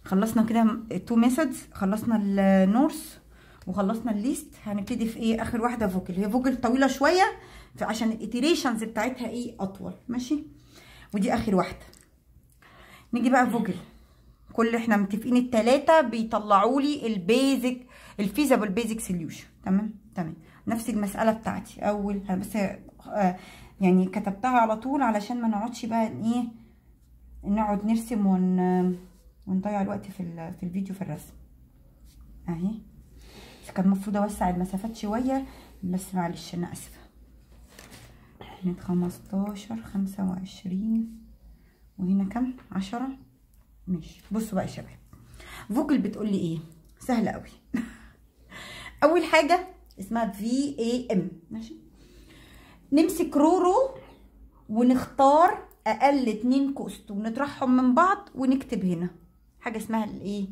خلصنا كده تو ميثودز خلصنا النورث وخلصنا الليست هنبتدي في ايه اخر واحده فوكل هي فوكل طويله شويه عشان الايتريشنز بتاعتها ايه اطول ماشي ودي اخر واحده نيجي بقى فوكل كل احنا متفقين التلاتة بيطلعوا لي البيزك الفيزابل بيزك سوليوشن تمام تمام نفس المساله بتاعتي اول انا بس آه يعني كتبتها على طول علشان ما نقعدش بقى ايه نقعد نرسم ون ونضيع الوقت في في الفيديو في الرسم اهي بس كان المفروض اوسع المسافات شويه بس معلش انا اسفه هنا خمستاشر خمسة وعشرين وهنا كم عشرة ماشي بصوا بقى يا شباب فوجل بتقول لي ايه سهله قوي اول حاجه اسمها في اي ام ماشي نمسك رورو ونختار اقل اتنين كوست ونطرحهم من بعض ونكتب هنا حاجه اسمها الايه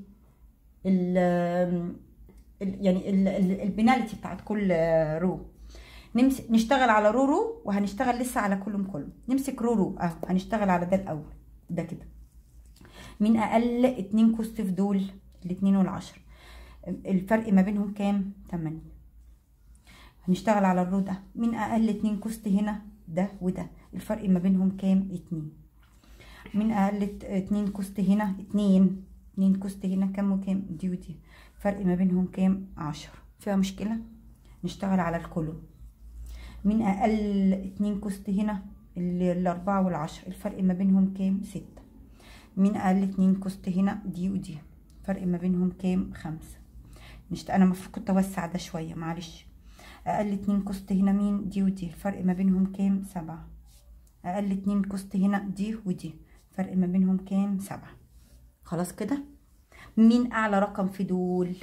ال يعني البنالتي بتاعت كل رو نمسك نشتغل على رورو وهنشتغل لسه على كلهم كلهم نمسك رورو اهو هنشتغل على ده الاول ده كده مين اقل اتنين كوست في دول الاتنين والعشرة الفرق ما بينهم كام تمانية هنشتغل على الرو ده مين اقل اتنين كوست هنا ده وده الفرق ما بينهم كام اتنين مين اقل اتنين كوست هنا اتنين اتنين كوست هنا كام وكام دي ودي الفرق ما بينهم كام عشرة فيها مشكلة نشتغل على الكولوم مين اقل اتنين كوست هنا الاربعة والعشرة الفرق ما بينهم كام ستة مين اقل اتنين كوست هنا دي ودي الفرق ما بينهم كام خمسة نشت... انا المفروض كنت اوسع ده شوية معلش اقل اتنين كوست هنا مين دي ودي الفرق ما بينهم كام سبعة اقل اتنين كوست هنا دي ودي الفرق ما بينهم كام سبعة خلاص كده مين اعلى رقم في دول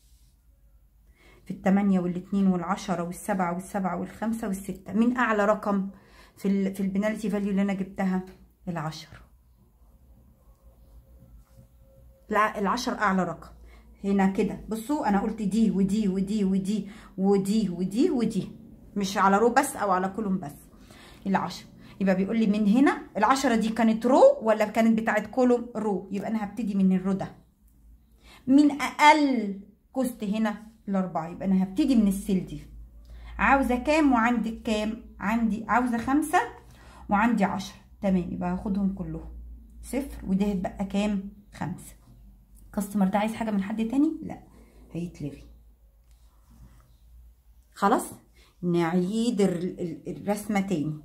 في التمانية والاتنين والعشرة والسبعة والسبعة والخمسة والستة مين اعلى رقم في ال في البنالتي فاليو اللي انا جبتها العشرة العشر اعلى رقم هنا كده بصوا انا قلت دي ودي ودي ودي ودي ودي ودي مش على رو بس او على كلهم بس العشر يبقى بيقول لي من هنا العشرة دي كانت رو ولا كانت بتاعت كولوم رو يبقى انا هبتدي من الرو ده من اقل كوست هنا الاربعة يبقى انا هبتدي من السيل دي عاوزة كام وعندك كام عندي عاوزة خمسة وعندي عشرة تمام يبقى هاخدهم كلهم صفر وده هيتبقى كام خمسة الكاستمر ده عايز حاجه من حد تاني لا هيتلغي خلاص نعيد الرسمه تاني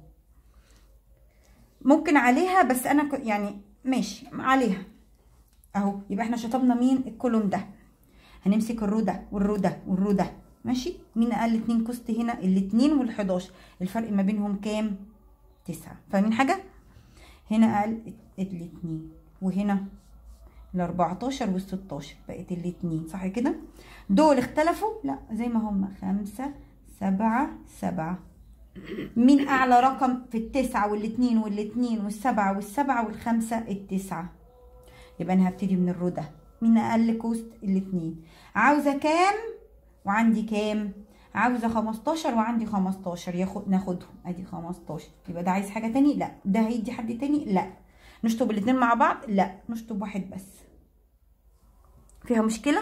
ممكن عليها بس انا يعني ماشي عليها اهو يبقى احنا شطبنا مين الكولوم ده هنمسك الرو ده والرو ده والرو ده ماشي مين اقل اتنين كوست هنا الاتنين والحداشر الفرق ما بينهم كام تسعة فاهمين حاجه هنا اقل الاتنين وهنا ال 14 وال 16 بقت الاتنين صح كده دول اختلفوا لا زي ما هما خمسة سبعة سبعة مين اعلى رقم في التسعة والاتنين والاتنين والسبعة والسبعة والخمسة التسعة يبقى انا هبتدي من الرو ده مين اقل كوست الاتنين عاوزة كام وعندي كام عاوزة خمستاشر وعندي خمستاشر ياخد ناخدهم ادي خمستاشر يبقى ده عايز حاجة تاني لا ده هيدي حد تاني لا نشطب الاتنين مع بعض لا نشطب واحد بس فيها مشكله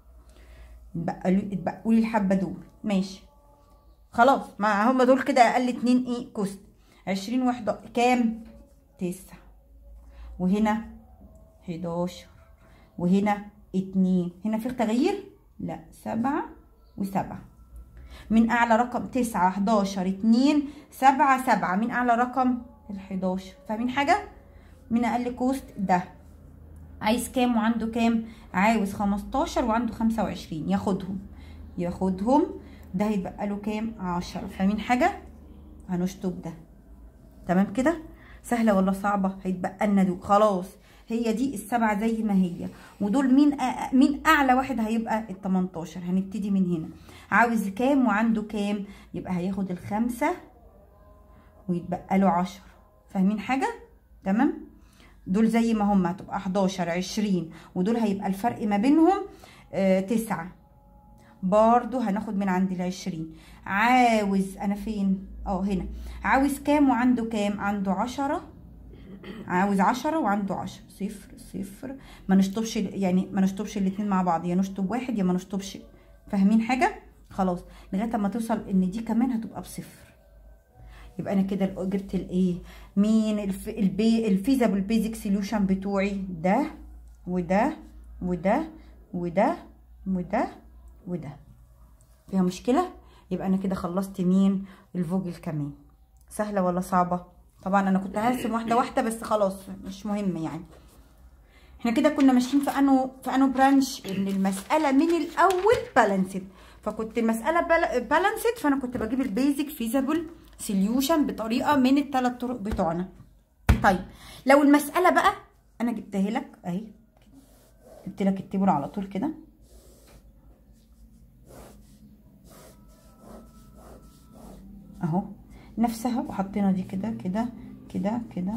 اتبقوا لي الحبه دول ماشي خلاص ما هم دول كده اقل اتنين ايه كوست عشرين وحدة كام تسعة وهنا حداشر وهنا اتنين هنا في تغيير لا سبعة وسبعة من اعلى رقم تسعة حداشر اتنين سبعة سبعة من اعلى رقم الحداشر فاهمين حاجة من اقل كوست ده عايز كام وعنده كام عاوز خمستاشر وعنده خمسة وعشرين ياخدهم ياخدهم ده هيتبقى له كام عشرة فاهمين حاجة هنشطب ده تمام كده سهلة ولا صعبة هيتبقى لنا دول خلاص هي دي السبعة زي ما هي ودول مين أ... مين اعلى واحد هيبقى ال 18 هنبتدي من هنا عاوز كام وعنده كام يبقى هياخد الخمسة ويتبقى له عشرة فاهمين حاجة تمام دول زي ما هم هتبقى 11 20 ودول هيبقى الفرق ما بينهم آه تسعة برضو هناخد من عند العشرين عاوز انا فين اه هنا عاوز كام وعنده كام عنده عشرة عاوز عشرة وعنده عشرة صفر صفر ما نشطبش يعني ما نشطبش الاتنين مع بعض يا نشطب واحد يا ما نشطبش فاهمين حاجة خلاص لغاية ما توصل ان دي كمان هتبقى بصفر يبقى انا كده جبت الايه مين الف... البي... الفيزابل بيزك سوليوشن بتوعي ده وده وده وده وده وده فيها مشكله يبقى انا كده خلصت مين الفوجل كمان سهله ولا صعبه طبعا انا كنت هرسم واحده واحده بس خلاص مش مهم يعني احنا كده كنا ماشيين في انو في انو برانش ان المساله من الاول بالانسد فكنت المساله بالانسد فانا كنت بجيب البيزك فيزابل سوليوشن بطريقه من الثلاث طرق بتوعنا طيب لو المساله بقى انا جبتها لك اهي جبت لك التيبل على طول كده اهو نفسها وحطينا دي كده كده كده كده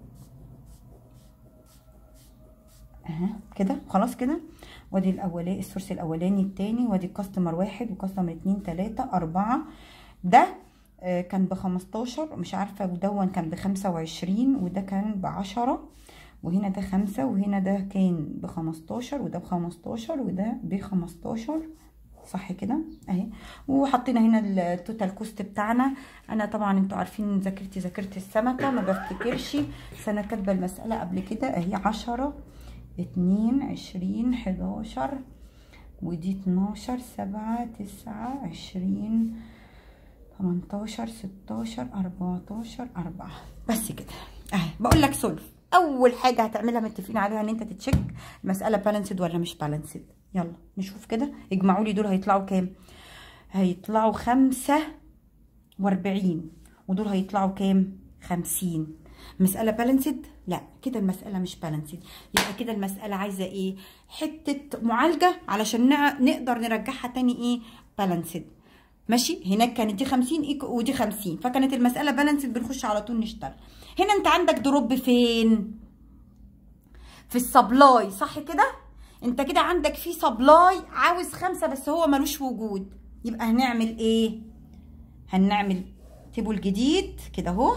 اها كده خلاص كده وادي الاولاني السورس الاولاني التاني وادي كاستمر واحد وكاستمر اتنين تلاته اربعه ده آه كان بخمستاشر مش عارفه ودون كان بخمسه وعشرين وده كان بعشره وهنا ده خمسة وهنا ده كان بخمستاشر وده بخمستاشر وده بخمستاشر صح كده اهي وحطينا هنا التوتال كوست بتاعنا انا طبعا انتوا عارفين ذاكرتي ذاكرت السمكه ما بفتكرش بس انا كاتبه المساله قبل كده اهي عشرة اتنين عشرين حداشر ودي اتناشر سبعة تسعة عشرين تمنتاشر ستاشر اربعتاشر اربعة بس كده اهي بقول لك سولف اول حاجه هتعملها متفقين عليها ان انت تتشيك المساله بالانسد ولا مش بالانسد يلا نشوف كده اجمعوا لي دول هيطلعوا كام هيطلعوا خمسة واربعين ودول هيطلعوا كام خمسين مسألة بالانسد لا كده المسألة مش بالانسد يبقى كده المسألة عايزة ايه حتة معالجة علشان نقدر نرجعها تاني ايه بالانسد ماشي هناك كانت دي 50 ودي 50 فكانت المسألة بالانسد بنخش على طول نشتغل هنا انت عندك دروب فين في السبلاي صح كده انت كده عندك في سبلاي عاوز خمسة بس هو ملوش وجود يبقى هنعمل ايه هنعمل تيبل جديد كده اهو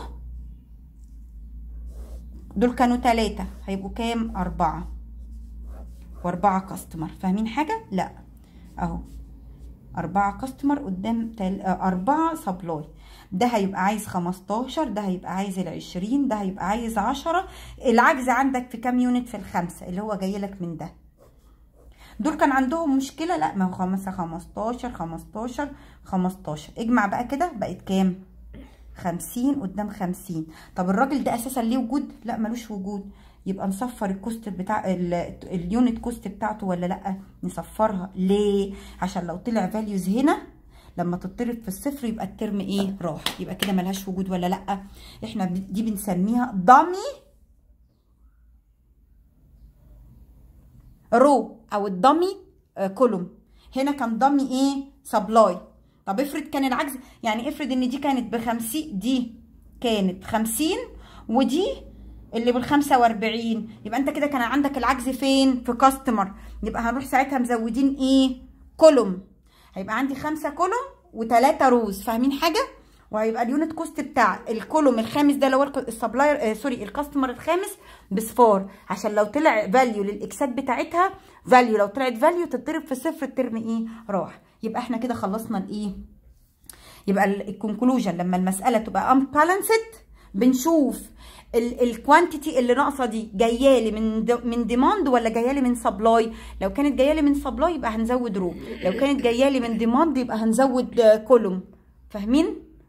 دول كانوا تلاتة هيبقوا كام أربعة وأربعة كاستمر فاهمين حاجة لا اهو أربعة كاستمر قدام تل... أربعة سبلاي ده هيبقى عايز خمستاشر ده هيبقى عايز العشرين ده هيبقى عايز عشرة العجز عندك في كام يونت في الخمسة اللي هو جاي لك من ده دول كان عندهم مشكلة لا ما هو خمسة خمستاشر خمستاشر خمستاشر اجمع بقى كده بقت كام خمسين قدام خمسين طب الراجل ده اساسا ليه وجود لا ملوش وجود يبقى نصفر الكوست بتاع اليونت كوست بتاعته ولا لا نصفرها ليه عشان لو طلع فاليوز هنا لما تضرب في الصفر يبقى الترم ايه راح يبقى كده ملهاش وجود ولا لا احنا دي بنسميها ضمي رو او الضمي كولوم هنا كان ضمي ايه سبلاي طب افرض كان العجز يعني افرض ان دي كانت بخمسين دي كانت خمسين ودي اللي بالخمسة واربعين يبقى انت كده كان عندك العجز فين في كاستمر يبقى هنروح ساعتها مزودين ايه كولوم هيبقى عندي خمسة كولوم وتلاتة روز فاهمين حاجة وهيبقى اليونت كوست بتاع الكولوم الخامس ده اللي هو السبلاير آه سوري الكاستمر الخامس بصفار عشان لو طلع فاليو للاكسات بتاعتها فاليو لو طلعت فاليو تتضرب في صفر الترم ايه راح يبقى احنا كده خلصنا الايه يبقى الكونكلوجن لما المساله تبقى امبالانسد بنشوف الكوانتيتي اللي ناقصه دي جايه لي من من ديماند ولا جايه لي من سبلاي لو كانت جايه لي من سبلاي يبقى هنزود رو لو كانت جايه لي من ديماند يبقى هنزود كولوم فاهمين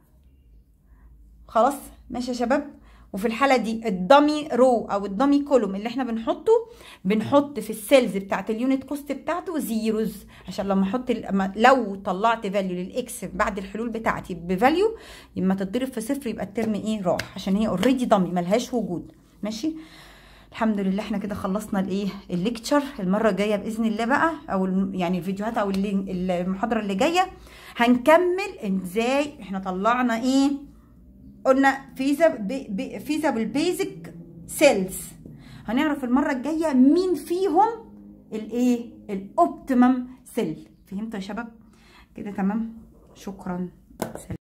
خلاص ماشي يا شباب وفي الحاله دي الدمي رو او الدمي كولوم اللي احنا بنحطه بنحط في السيلز بتاعت اليونت كوست بتاعته زيروز عشان لما احط لو طلعت فاليو للاكس بعد الحلول بتاعتي بفاليو لما تتضرب في صفر يبقى الترم ايه راح عشان هي اوريدي دمي ملهاش وجود ماشي الحمد لله احنا كده خلصنا الايه الليكتشر المره الجايه باذن الله بقى او يعني الفيديوهات او المحاضره اللي جايه هنكمل ازاي احنا طلعنا ايه قلنا فيزابل بيزك سيلز هنعرف المره الجايه مين فيهم الايه الاوبتيمم سيل فهمتوا يا شباب كده تمام شكرا سلام.